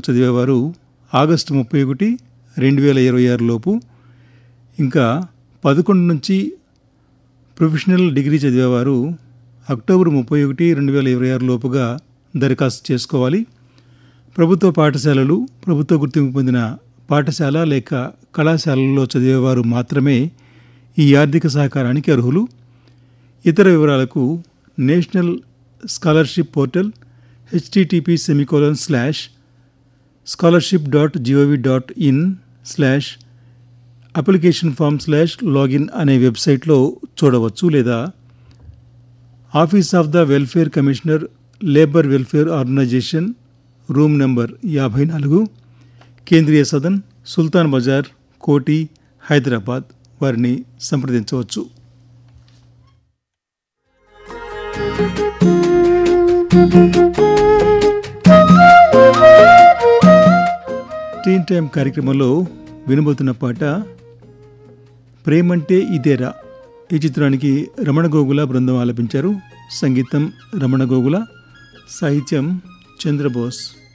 చదివేవారు August ముప్పై ఒకటి రెండు వేల ఇరవై ఆరు లోపు ఇంకా పదకొండు నుంచి ప్రొఫెషనల్ డిగ్రీ చదివేవారు అక్టోబర్ ముప్పై ఒకటి రెండు వేల ఇరవై ఆరు లోపుగా దరఖాస్తు చేసుకోవాలి ప్రభుత్వ పాఠశాలలు ప్రభుత్వ గుర్తింపు పొందిన పాఠశాల లేక కళాశాలల్లో చదివేవారు మాత్రమే ఈ ఆర్థిక సహకారానికి అర్హులు ఇతర వివరాలకు national scholarship portal HTTP semicolon slash scholarship dot GOV dot in slash application form slash login అనే వెబ్సైట్లో చూడవచ్చు లేదా office of the welfare commissioner labour welfare organisation room number యాభై నాలుగు కేంద్రీయ సదన్ సుల్తాన్ బజార్ కోటి హైదరాబాద్ వారిని సంప్రదించవచ్చు టీన్ టైం కార్యక్రమంలో వినబోతున్న పాట ప్రేమంటే ఇదేరా ఈ చిత్రానికి రమణ గోగుల బృందం ఆలపించారు సంగీతం రమణ గోగుల సాహిత్యం చంద్రబోస్